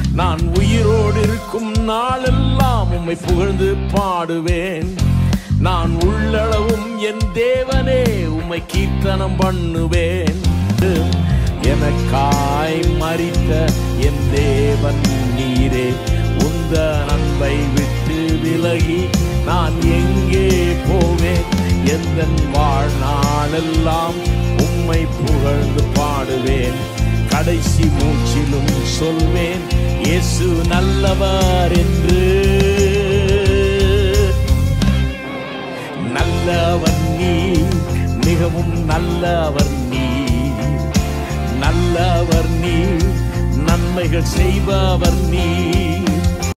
நான் உயிரோடு இருக்கும் நாளெல்லாம் உம்மை புகழ்ந்து பாடுவேன் நான் உள்ளளவும் என் தேவனே உம்மை கீர்த்தனம் பண்ணுவேன் எனக்காய் மறித்த என் தேவன் நீரே உந்த அன்பை விட்டு விலகி நான் எங்கே போவேன் எந்த வாழ்நாளெல்லாம் உம்மை புகழ்ந்து பாடுவேன் கடைசி மூச்சிலும் சொல்வேன் இயேசு நல்லவர் என்று நல்லவர் நீ மிகவும் நல்லவர் நீ நல்லவர் நீ நன்மைகள் செய்பவர் நீ